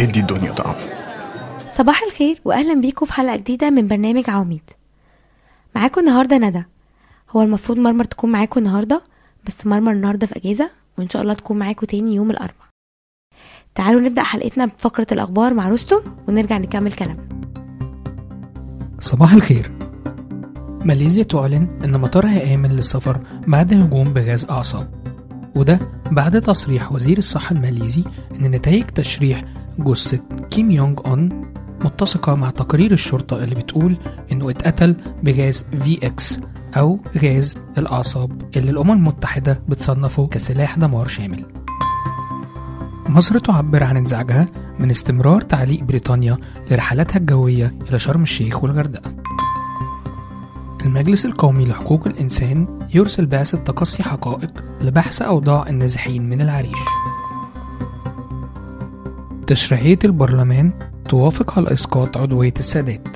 ادي الدنيا طعم صباح الخير واهلا بيكم في حلقه جديده من برنامج عواميد معاكم النهارده ندى هو المفروض مرمر تكون معاكم النهارده بس مرمر النهارده في اجازه وان شاء الله تكون معاكم تاني يوم الاربعاء تعالوا نبدا حلقتنا بفقره الاخبار مع رستم ونرجع نكمل كلامنا صباح الخير ماليزيا تعلن أن مطارها آمن للسفر بعد هجوم بغاز أعصاب وده بعد تصريح وزير الصحة الماليزي أن نتائج تشريح جثة كيم يونغ أون متسقة مع تقارير الشرطة اللي بتقول إنه اتقتل بغاز في اكس أو غاز الأعصاب اللي الأمم المتحدة بتصنفه كسلاح دمار شامل مصر تعبر عن انزعاجها من استمرار تعليق بريطانيا لرحلاتها الجوية إلى شرم الشيخ والغردقة المجلس القومي لحقوق الإنسان يرسل بعثة تقصي حقائق لبحث أوضاع النازحين من العريش تشريعية البرلمان توافق على إسقاط عضوية السادات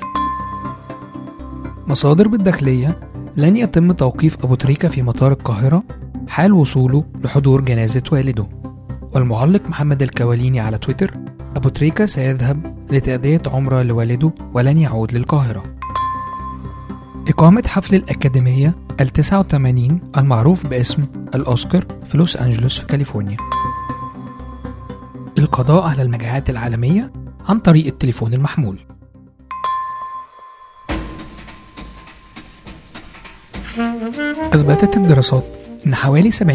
مصادر بالداخلية لن يتم توقيف أبو تريكة في مطار القاهرة حال وصوله لحضور جنازة والده والمعلق محمد الكواليني على تويتر أبو تريكة سيذهب لتأدية عمرة لوالده ولن يعود للقاهرة إقامة حفل الأكاديمية ال 89 المعروف باسم الأوسكار في لوس أنجلوس في كاليفورنيا القضاء على المجاعات العالمية عن طريق التليفون المحمول أثبتت الدراسات إن حوالي 70%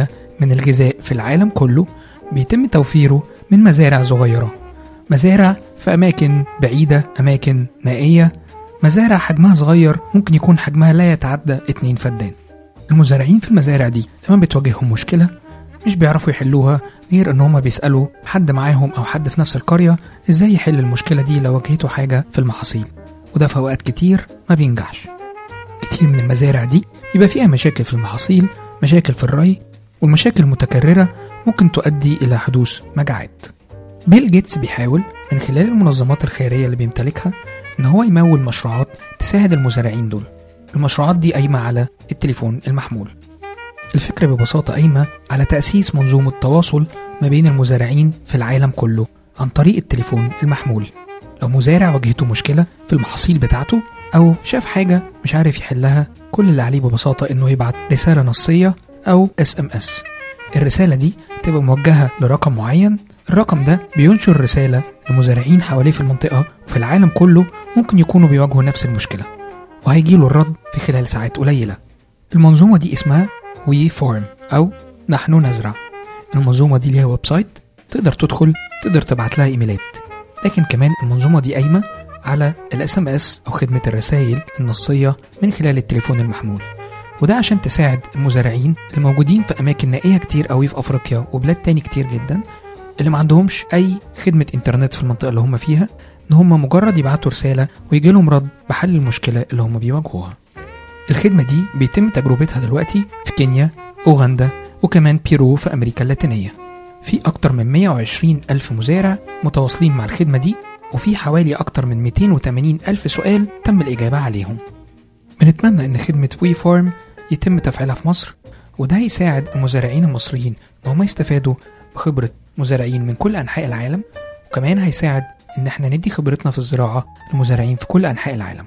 من الغذاء في العالم كله بيتم توفيره من مزارع صغيرة مزارع في أماكن بعيدة أماكن نائية مزارع حجمها صغير ممكن يكون حجمها لا يتعدى 2 فدان المزارعين في المزارع دي لما بتواجههم مشكلة مش بيعرفوا يحلوها غير ان هما بيسألوا حد معاهم او حد في نفس القرية ازاي يحل المشكلة دي لو واجهته حاجة في المحاصيل وده في اوقات كتير ما بينجحش كتير من المزارع دي يبقى فيها مشاكل في المحاصيل مشاكل في الري والمشاكل المتكررة ممكن تؤدي إلى حدوث مجاعات بيل جيتس بيحاول من خلال المنظمات الخيرية اللي بيمتلكها إن هو يمول مشروعات تساعد المزارعين دول المشروعات دي قايمة على التليفون المحمول الفكرة ببساطة قايمة على تأسيس منظومة تواصل ما بين المزارعين في العالم كله عن طريق التليفون المحمول لو مزارع واجهته مشكلة في المحاصيل بتاعته أو شاف حاجة مش عارف يحلها كل اللي عليه ببساطة إنه يبعت رسالة نصية أو اس ام اس الرسالة دي تبقى موجهة لرقم معين الرقم ده بينشر رسالة لمزارعين حواليه في المنطقة وفي العالم كله ممكن يكونوا بيواجهوا نفس المشكلة وهيجيله الرد في خلال ساعات قليلة المنظومة دي اسمها وي فورم أو نحن نزرع المنظومة دي ليها ويب سايت تقدر تدخل تقدر تبعت لها ايميلات لكن كمان المنظومة دي قايمة على الاس ام اس او خدمة الرسائل النصية من خلال التليفون المحمول وده عشان تساعد المزارعين اللي موجودين في اماكن نائية كتير قوي في افريقيا وبلاد تاني كتير جدا اللي ما عندهمش اي خدمة انترنت في المنطقة اللي هم فيها ان هم مجرد يبعتوا رسالة ويجي لهم رد بحل المشكلة اللي هم بيواجهوها الخدمة دي بيتم تجربتها دلوقتي في كينيا أوغندا وكمان بيرو في أمريكا اللاتينية في أكتر من 120 ألف مزارع متواصلين مع الخدمة دي وفي حوالي أكتر من 280 ألف سؤال تم الإجابة عليهم بنتمنى إن خدمة وي فورم يتم تفعيلها في مصر وده هيساعد المزارعين المصريين إن هم يستفادوا بخبرة مزارعين من كل أنحاء العالم وكمان هيساعد إن احنا ندي خبرتنا في الزراعة لمزارعين في كل أنحاء العالم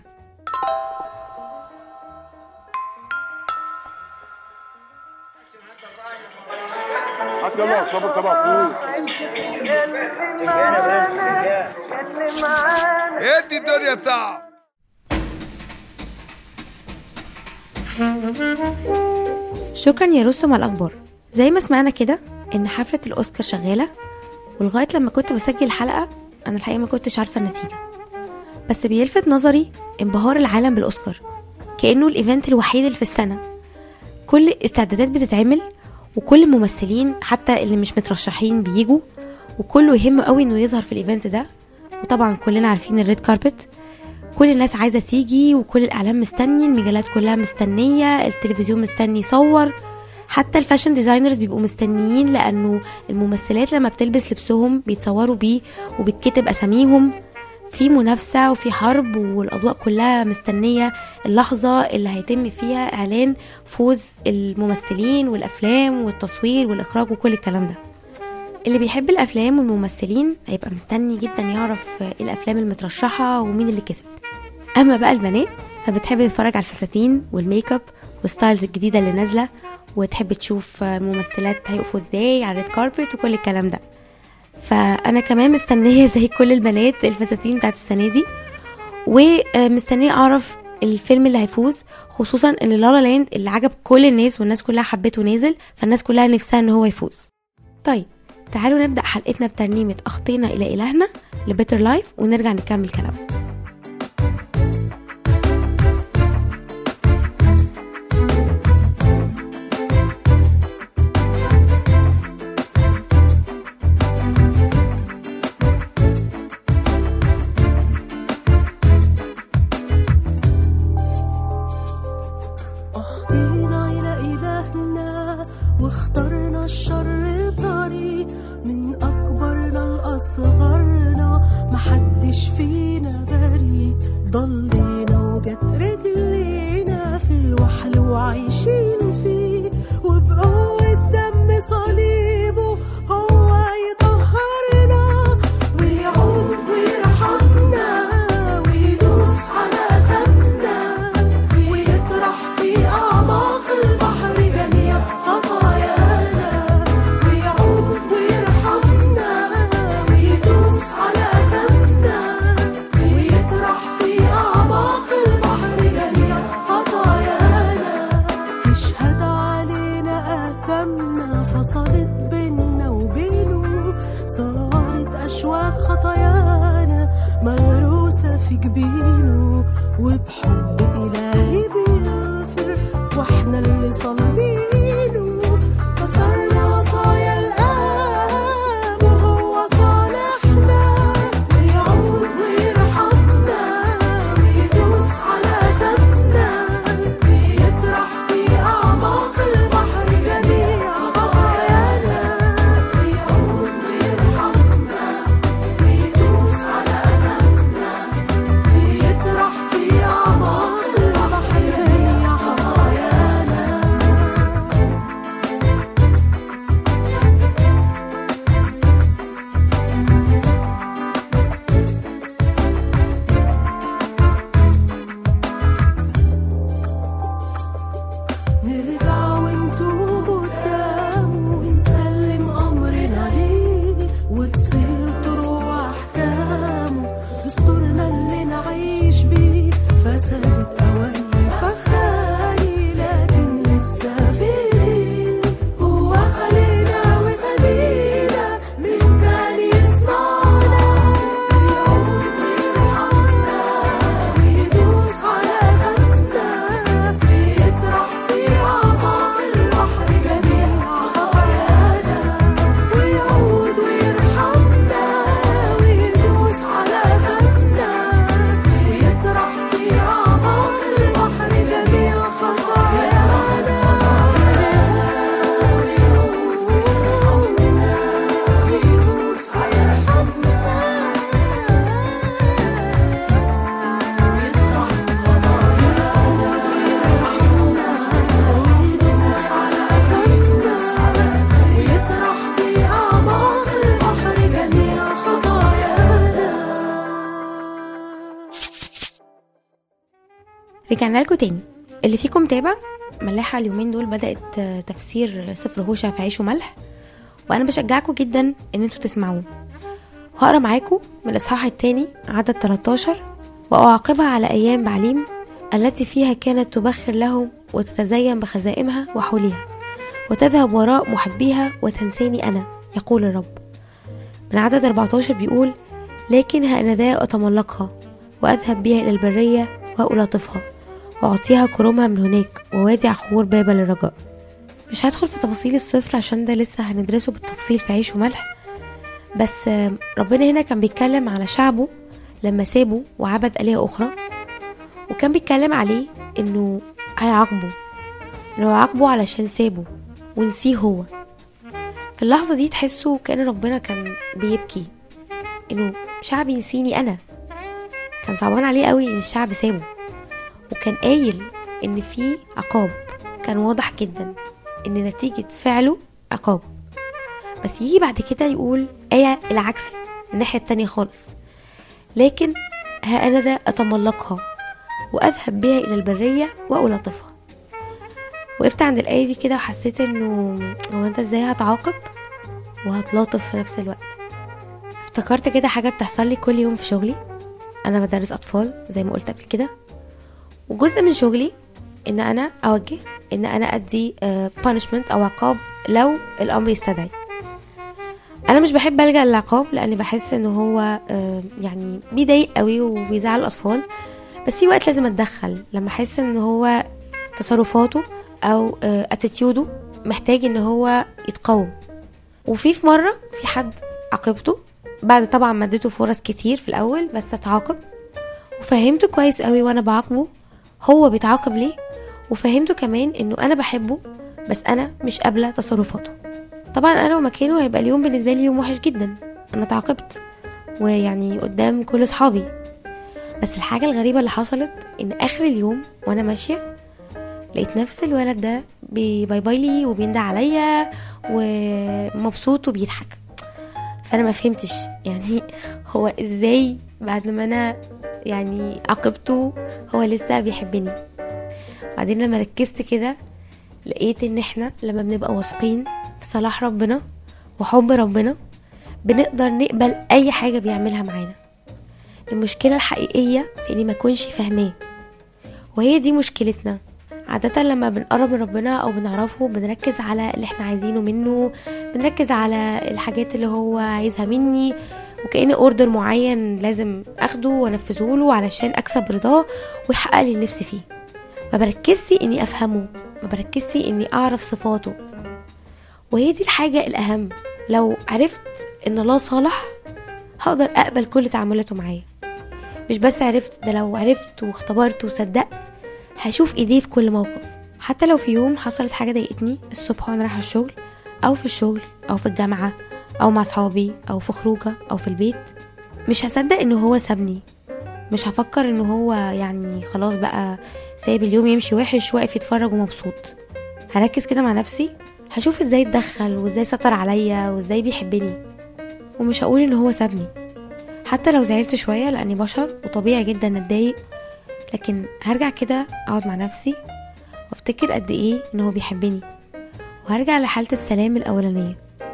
هات يلا صبر طبق فول ادي الدنيا طعم شكرا يا رستم على الاخبار زي ما سمعنا كده ان حفله الاوسكار شغاله ولغايه لما كنت بسجل الحلقه انا الحقيقه ما كنتش عارفه النتيجه بس بيلفت نظري انبهار العالم بالاوسكار كانه الايفنت الوحيد اللي في السنه كل استعدادات بتتعمل وكل الممثلين حتى اللي مش مترشحين بيجوا وكله يهمه قوي انه يظهر في الايفنت ده وطبعا كلنا عارفين الريد كاربت كل الناس عايزه تيجي وكل الاعلام مستني المجلات كلها مستنيه التلفزيون مستني يصور حتى الفاشن ديزاينرز بيبقوا مستنيين لانه الممثلات لما بتلبس لبسهم بيتصوروا بيه وبتكتب اساميهم في منافسة وفي حرب والأضواء كلها مستنية اللحظة اللي هيتم فيها إعلان فوز الممثلين والأفلام والتصوير والإخراج وكل الكلام ده اللي بيحب الافلام والممثلين هيبقى مستني جدا يعرف ايه الافلام المترشحه ومين اللي كسب اما بقى البنات فبتحب تتفرج على الفساتين والميك اب والستايلز الجديده اللي نازله وتحب تشوف الممثلات هيقفوا ازاي على الريد كاربت وكل الكلام ده فانا كمان مستنيه زي كل البنات الفساتين بتاعت السنه دي ومستنيه اعرف الفيلم اللي هيفوز خصوصا ان لالا لاند اللي عجب كل الناس والناس كلها حبته نازل فالناس كلها نفسها ان هو يفوز طيب تعالوا نبدا حلقتنا بترنيمه اخطينا الى الهنا لبيتر لايف ونرجع نكمل كلامنا أخطينا إلى إلهنا واخترنا الشر طريق من أكبرنا لأصغرنا محدش فينا بريء ضلينا وجت رجلينا في الوحل وعايشين فيه وبقوة دم صليبه هو يطهرنا ويعود ويرحمنا ويدوس على ثمنا ويطرح في أعماق البحر جميع خطايانا ويعود ويرحمنا ويدوس على ثمنا ويطرح في أعماق البحر جميع خطايانا تشهد علينا آثامنا فصلت بينا وبينه صارت أشواك خطايانا مغروسة في جبينه وبحب إلهي بيغفر واحنا اللي صلينه كسرنا وصايا الآب وهو صالحنا ويعود ويرحمنا ويدوس على ذنبنا ويطرح في أعماق البحر جميع خطايانا ويعود ويرحمنا ويدوس على ذنبنا ويطرح في أعماق البحر جميع خطايانا نرجع ونتوب قدامه ونسلم أمرنا ليه وتصير طرق أحكامه دستورنا اللي نعيش بيه فسدت أواني فخالي لكن لسه فيه هو خلينا وخلينا من تاني يصنعنا ويعود ويرحمنا ويدوس على ذنبنا ويطرح في أعماق البحر جميع خطايانا ويعود ويرحمنا ويدوس على ذنبنا ويطرح في أعماق البحر جميع خطايانا ويدوس ويرحمنا ويدوس على ذنبنا ويطرح في أعماق البحر جميع خطايانا رجعنا لكم تاني اللي فيكم تابع ملاحة اليومين دول بدأت آه، تفسير سفر هوشع في عيش وملح وأنا بشجعكم جدا إن انتوا تسمعوه وهقرا معاكم من الإصحاح التاني عدد 13 وأعاقبها على أيام بعليم التي فيها كانت تبخر لهم وتتزين بخزائمها وحولها وتذهب وراء محبيها وتنساني أنا يقول الرب من عدد 14 بيقول لكن هأنذا أتملقها وأذهب بها إلى البرية وألاطفها وأعطيها كرمها من هناك ووادي عخور بابا للرجاء مش هدخل في تفاصيل الصفر عشان ده لسه هندرسه بالتفصيل في عيش وملح بس آه، ربنا هنا كان بيتكلم على شعبه لما سابه وعبد آلهة أخرى وكان بيتكلم عليه إنه هيعاقبه إنه هيعاقبه علشان سابه ونسيه هو في اللحظة دي تحسوا كأن ربنا كان بيبكي إنه شعبي نسيني أنا كان صعبان عليه قوي إن الشعب سابه وكان قايل إن في عقاب كان واضح جدا إن نتيجة فعله عقاب بس يجي بعد كده يقول آية العكس الناحية التانية خالص لكن ها أنا ذا أتملقها وأذهب بها إلى البرية وألطفها وقفت عند الآية دي كده وحسيت إنه هو أنت إزاي هتعاقب وهتلاطف في نفس الوقت افتكرت كده حاجة بتحصل لي كل يوم في شغلي أنا بدرس أطفال زي ما قلت قبل كده وجزء من شغلي إن أنا أوجه إن أنا أدي بانشمنت أو عقاب لو الأمر يستدعي انا مش بحب الجا للعقاب لاني بحس ان هو آه، يعني بيضايق قوي وبيزعل الاطفال بس في وقت لازم اتدخل لما احس ان هو تصرفاته او اتيتيودو محتاج ان هو يتقاوم وفي في مره في حد عاقبته بعد طبعا ما اديته فرص كتير في الاول بس اتعاقب وفهمته كويس قوي وانا بعاقبه هو بيتعاقب ليه وفهمته كمان انه انا بحبه بس انا مش قابله تصرفاته طبعا انا ومكانه هيبقى اليوم بالنسبه لي يوم وحش جدا انا اتعاقبت ويعني قدام كل اصحابي بس الحاجه الغريبه اللي حصلت ان اخر اليوم وانا ماشيه لقيت نفس الولد ده بي- باي باي لي وبيندى عليا ومبسوط وبيضحك فانا ما فهمتش يعني هو ازاي بعد ما انا يعني عاقبته هو لسه بيحبني بعدين لما ركزت كده لقيت ان احنا لما بنبقى واثقين في صلاح ربنا وحب ربنا بنقدر نقبل اي حاجه بيعملها معانا المشكله الحقيقيه في اني ما اكونش فاهماه وهي دي مشكلتنا عادة لما بنقرب من ربنا أو بنعرفه بنركز على اللي احنا عايزينه منه بنركز على الحاجات اللي هو عايزها مني وكأن اوردر معين لازم اخده وانفذه له علشان اكسب رضاه ويحقق لي اللي نفسي فيه ما بركزش اني افهمه ما بركزش اني اعرف صفاته وهي دي الحاجة الأهم لو عرفت إن الله صالح هقدر أقبل كل تعاملاته معايا مش بس عرفت ده لو عرفت واختبرت وصدقت هشوف ايديه في كل موقف حتى لو في يوم حصلت حاجة ضايقتني الصبح وانا رايحة الشغل أو في الشغل أو في الجامعة أو مع صحابي أو في خروجة أو في البيت مش هصدق إن هو سابني مش هفكر إن هو يعني خلاص بقى سايب اليوم يمشي وحش واقف يتفرج ومبسوط هركز كده مع نفسي هشوف ازاي اتدخل وازاي سطر عليا وازاي بيحبني ومش هقول ان هو سابني حتى لو زعلت شوية لاني بشر وطبيعي جدا اتضايق لكن هرجع كده اقعد مع نفسي وافتكر قد ايه ان هو بيحبني وهرجع لحالة السلام الاولانية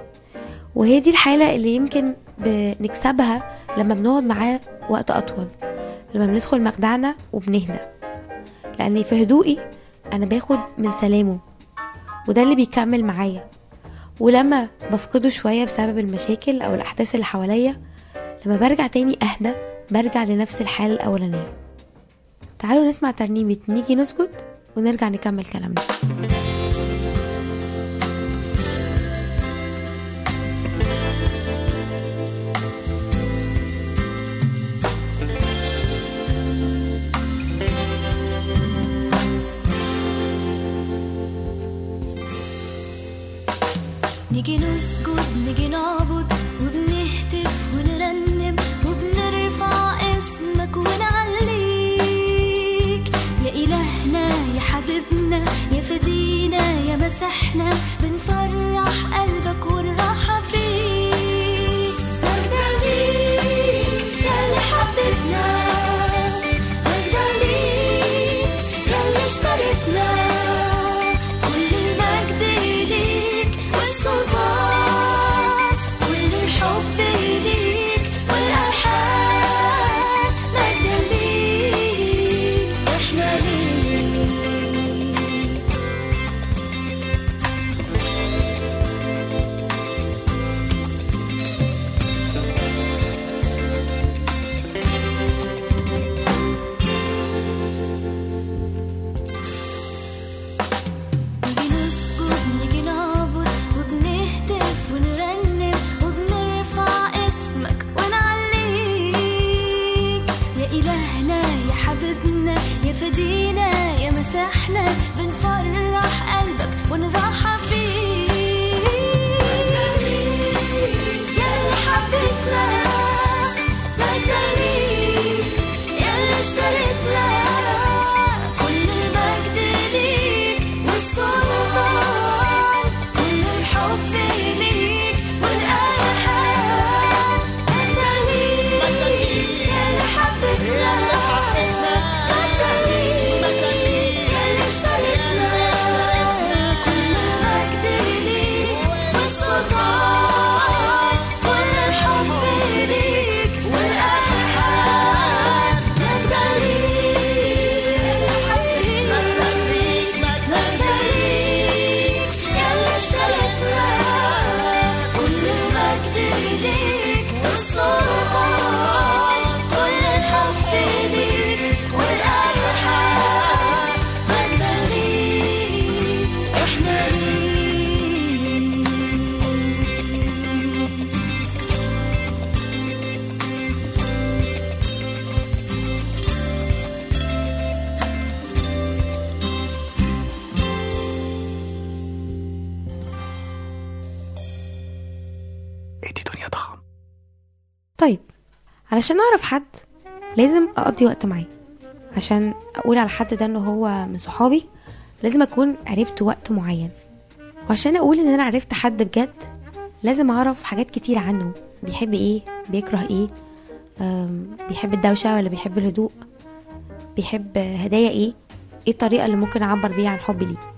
وهي دي الحالة اللي يمكن بنكسبها لما بنقعد معاه وقت اطول لما بندخل مخدعنا وبنهدى لاني في هدوئي انا باخد من سلامه وده اللي بيكمل معايا ولما بفقده شوية بسبب المشاكل أو الأحداث اللي حواليا لما برجع تاني أهدى برجع لنفس الحالة الأولانية تعالوا نسمع ترنيمة نيجي نسجد ونرجع نكمل كلامنا نيجي نسجد نيجي نعبد وبنهتف ونرنم وبنرفع اسمك ونعليك يا إلهنا يا حبيبنا يا فدينا يا مسحنا بنفرح قلبك ونرحب بيك مجدا ليك يا اللي حبيتنا مجدا ليك يا اللي اشتريتنا كل المجد ليك والسلطان طيب علشان اعرف حد لازم اقضي وقت معاه عشان اقول على حد ده انه هو من صحابي لازم اكون عرفت وقت معين وعشان اقول ان انا عرفت حد بجد لازم اعرف حاجات كتير عنه بيحب ايه بيكره ايه أم، بيحب الدوشة ولا بيحب الهدوء بيحب هدايا ايه ايه الطريقة اللي ممكن اعبر بيها عن حبي ليه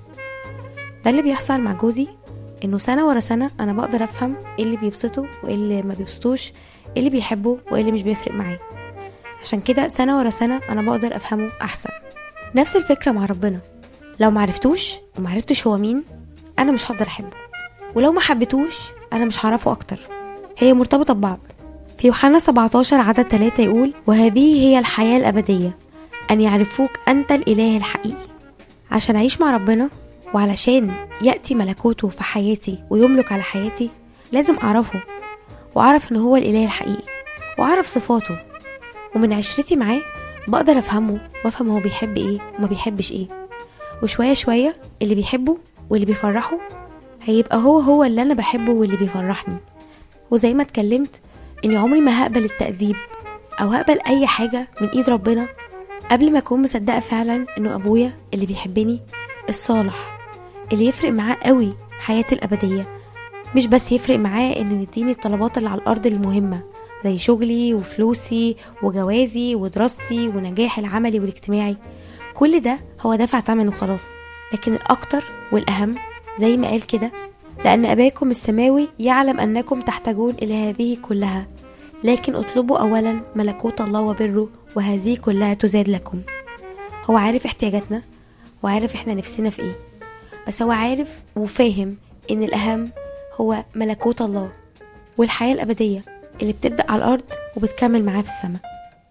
ده اللي بيحصل مع جوزي انه سنة ورا سنة انا بقدر افهم ايه اللي بيبسطه وايه اللي ما بيبسطوش ايه اللي بيحبه وايه اللي مش بيفرق معاه عشان كده سنة ورا سنة انا بقدر افهمه احسن نفس الفكرة مع ربنا لو معرفتوش ومعرفتش هو مين انا مش هقدر احبه ولو ما حبيتوش انا مش هعرفه اكتر هي مرتبطة ببعض في يوحنا 17 عدد 3 يقول وهذه هي الحياة الأبدية أن يعرفوك أنت الإله الحقيقي عشان أعيش مع ربنا وعلشان يأتي ملكوته في حياتي ويملك على حياتي لازم أعرفه وأعرف إن هو الإله الحقيقي وأعرف صفاته ومن عشرتي معاه بقدر أفهمه وأفهم هو بيحب إيه وما بيحبش إيه وشوية شوية اللي بيحبه واللي بيفرحه هيبقى هو هو اللي أنا بحبه واللي بيفرحني وزي ما اتكلمت اني عمري ما هقبل التأديب او هقبل اي حاجة من ايد ربنا قبل ما اكون مصدقة فعلا انه ابويا اللي بيحبني الصالح اللي يفرق معاه قوي حياتي الابدية مش بس يفرق معاه انه يديني الطلبات اللي على الارض المهمة زي شغلي وفلوسي وجوازي ودراستي ونجاحي العملي والاجتماعي كل ده هو دافع تمنه خلاص لكن الاكتر والاهم زي ما قال كده لأن أباكم السماوي يعلم أنكم تحتاجون إلى هذه كلها لكن اطلبوا أولا ملكوت الله وبره وهذه كلها تزاد لكم هو عارف احتياجاتنا وعارف احنا نفسنا في ايه بس هو عارف وفاهم ان الأهم هو ملكوت الله والحياة الأبدية اللي بتبدأ على الأرض وبتكمل معاه في السماء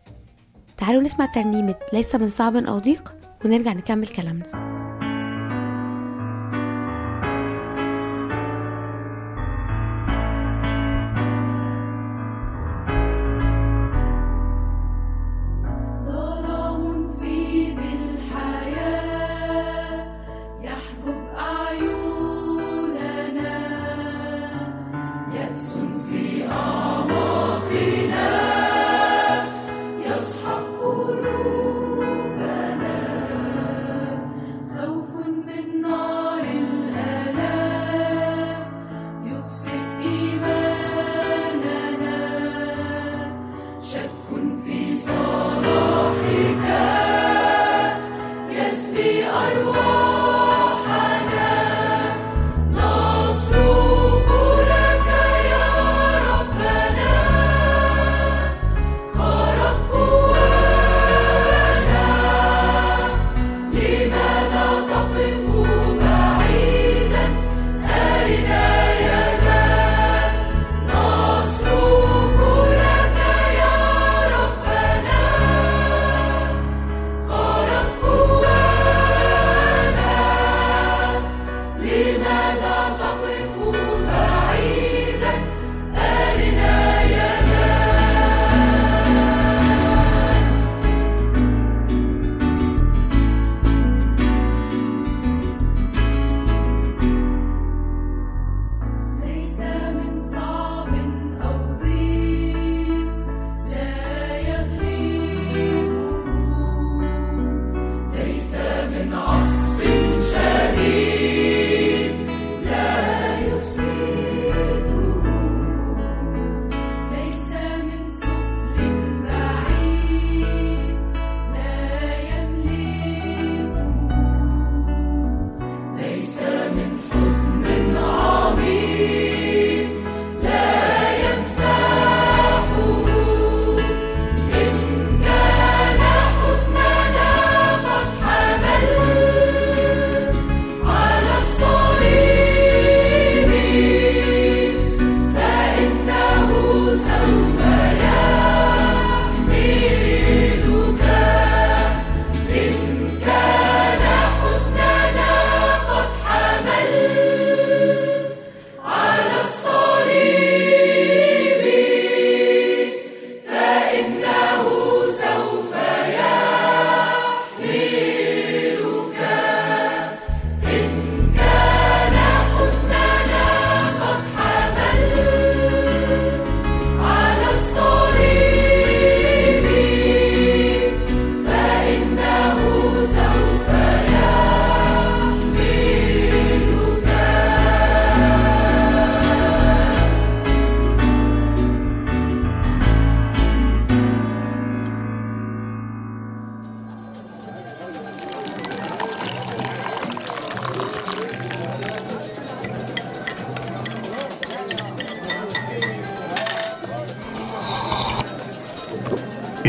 تعالوا نسمع ترنيمة ليس من صعب أو ضيق ونرجع نكمل كلامنا ظلام في ذي الحياة يحجب أعيننا يأس في أعماقنا يسحق قلوبنا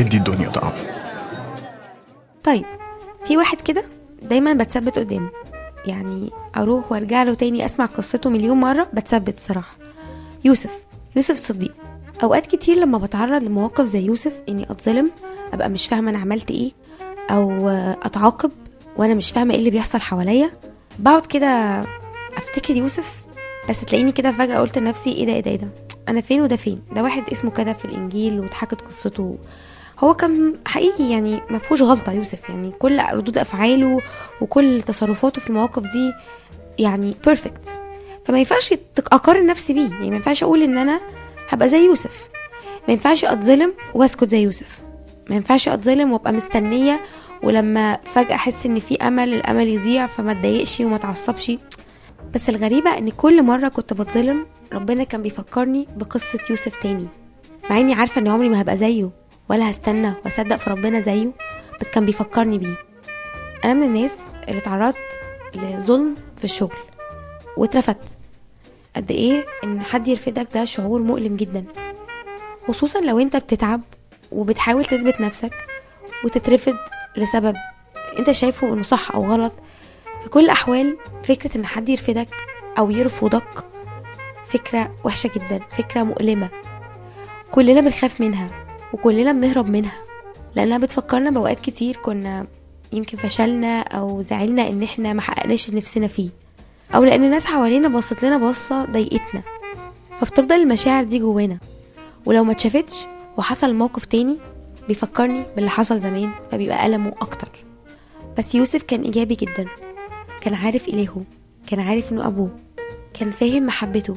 يدي الدنيا طعم طيب في واحد كده دايما بتثبت قدامه يعني اروح وارجع له تاني اسمع قصته مليون مره بتثبت بصراحه يوسف يوسف الصديق اوقات كتير لما بتعرض لمواقف زي يوسف اني اتظلم ابقى مش فاهمه انا عملت ايه او اتعاقب وانا مش فاهمه ايه اللي بيحصل حواليا بقعد كده افتكر يوسف بس تلاقيني كده فجاه قلت لنفسي ايه ده ايه ده ايه ده انا فين وده فين ده واحد اسمه كده في الانجيل واتحكت قصته هو كان حقيقي يعني ما فيهوش غلطه يوسف يعني كل ردود افعاله وكل تصرفاته في المواقف دي يعني بيرفكت فما ينفعش تق- اقارن نفسي بيه يعني ما ينفعش اقول ان انا هبقى زي يوسف ما ينفعش اتظلم واسكت زي يوسف ما ينفعش اتظلم وابقى مستنيه ولما فجاه احس ان في امل الامل يضيع فما اتضايقش وما اتعصبش بس الغريبه ان كل مره كنت بتظلم ربنا كان بيفكرني بقصه يوسف تاني مع اني عارفه ان عمري ما هبقى زيه ولا هستنى واصدق في ربنا زيه بس كان بيفكرني بيه انا من الناس اللي اتعرضت لظلم في الشغل واترفدت قد ايه ان حد يرفدك ده شعور مؤلم جدا خصوصا لو انت بتتعب وبتحاول تثبت نفسك وتترفض لسبب انت شايفه انه صح او غلط في كل الاحوال فكره ان حد يرفدك او يرفضك فكره وحشه جدا فكره مؤلمه كلنا بنخاف منها وكلنا بنهرب منها لانها بتفكرنا باوقات كتير كنا يمكن فشلنا او زعلنا ان احنا ما حققناش اللي نفسنا فيه او لان الناس حوالينا بصت لنا بصه ضايقتنا فبتفضل المشاعر دي جوانا ولو ما اتشافتش وحصل موقف تاني بيفكرني باللي حصل زمان فبيبقى ألمه أكتر بس يوسف كان إيجابي جدا كان عارف إلهه كان عارف إنه أبوه كان فاهم محبته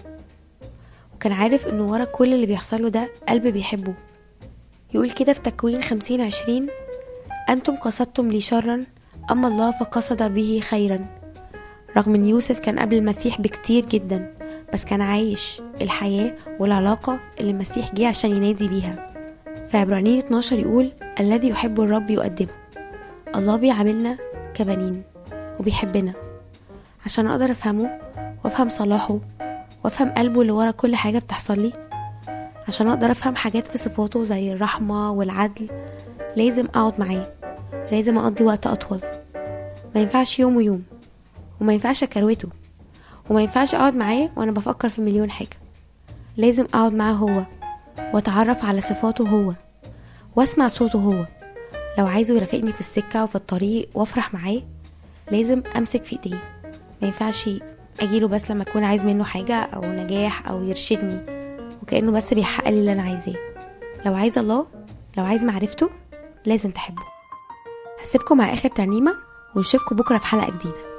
وكان عارف إنه ورا كل اللي بيحصله ده قلب بيحبه يقول كده في تكوين خمسين عشرين أنتم قصدتم لي شرا أما الله فقصد به خيرا رغم ان يوسف كان قبل المسيح بكتير جدا بس كان عايش الحياة والعلاقة اللي المسيح جه عشان ينادي بيها في عبرانيين 12 يقول الذي يحب الرب يؤدبه الله بيعاملنا كبنين وبيحبنا عشان اقدر افهمه وافهم صلاحه وافهم قلبه اللي ورا كل حاجة بتحصل لي عشان اقدر افهم حاجات في صفاته زي الرحمة والعدل لازم اقعد معاه لازم اقضي وقت اطول ما ينفعش يوم ويوم وما ينفعش اكروته وما ينفعش اقعد معاه وانا بفكر في مليون حاجة لازم اقعد معاه هو واتعرف على صفاته هو واسمع صوته هو لو عايزه يرافقني في السكة وفي الطريق وافرح معاه لازم امسك في ايديه ما ينفعش اجيله بس لما اكون عايز منه حاجة او نجاح او يرشدني وكأنه بس بيحقق لي اللي انا عايزاه لو عايز الله لو عايز معرفته لازم تحبه هسيبكم مع اخر ترنيمة ونشوفكم بكرة في حلقة جديدة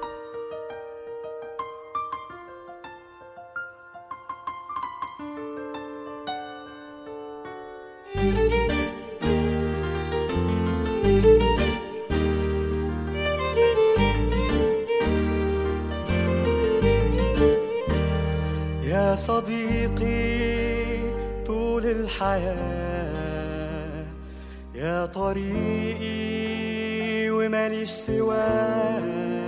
يا صديقي طول الحياة يا طريقي وماليش سواه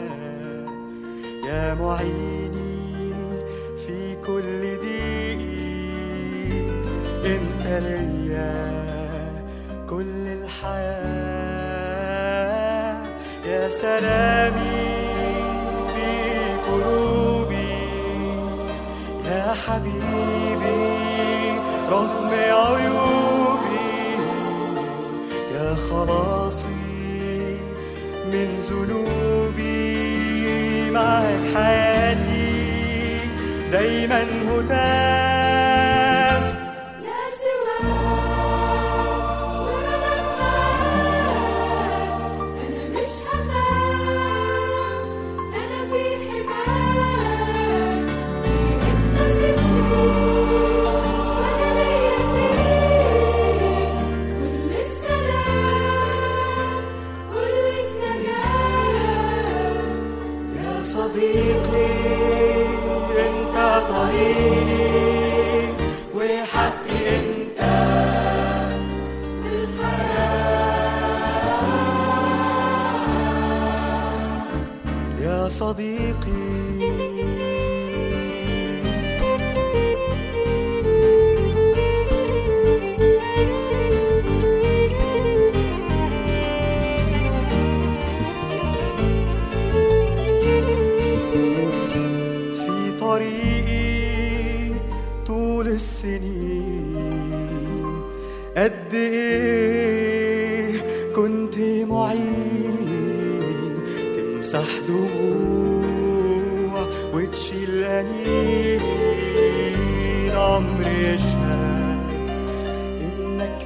يا معيني في كل ضيقي انت ليا كل الحياة يا سلامي في كروبي يا حبيبي رغم عيوبي يا خلاصي من ذنوبي معك حياتي دايما هتاف لا سواك ولا معاك أنا مش هخاف أنا في حماك أنت سبتني وأنا ليا فيك كل السلام كل النجاة يا صديقي انت طريقي وحقي انت يا صديقي كنت معين تمسح دموع وتشيل أنين عمر يشهد إنك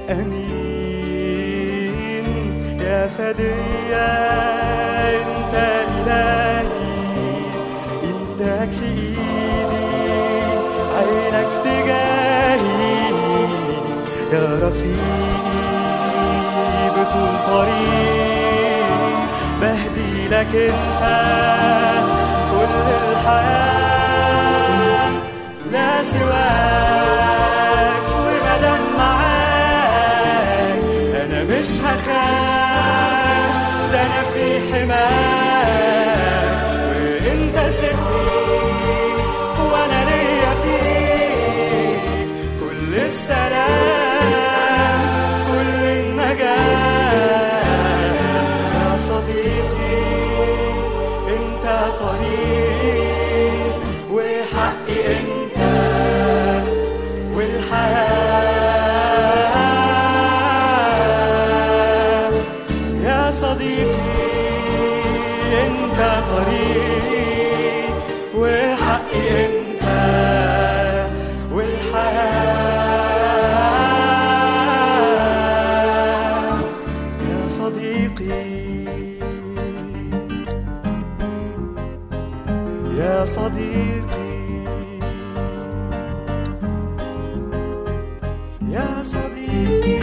أمين يا فدية أنت إلهي إيدك في إيدي عينك تجاهي يا رفيقي بطول طريق بهدي لك انت كل الحياة لا سواك ومدام معاك انا مش هخاف ده انا في حماك وانت ستري وانا ليا فيك كل السلام كل النجاة يا صديقي انت طريق وحقي انت والحياة يا صديقي انت طريق وحقي انت والحياة يا صديقي يا صديقي يا صديقي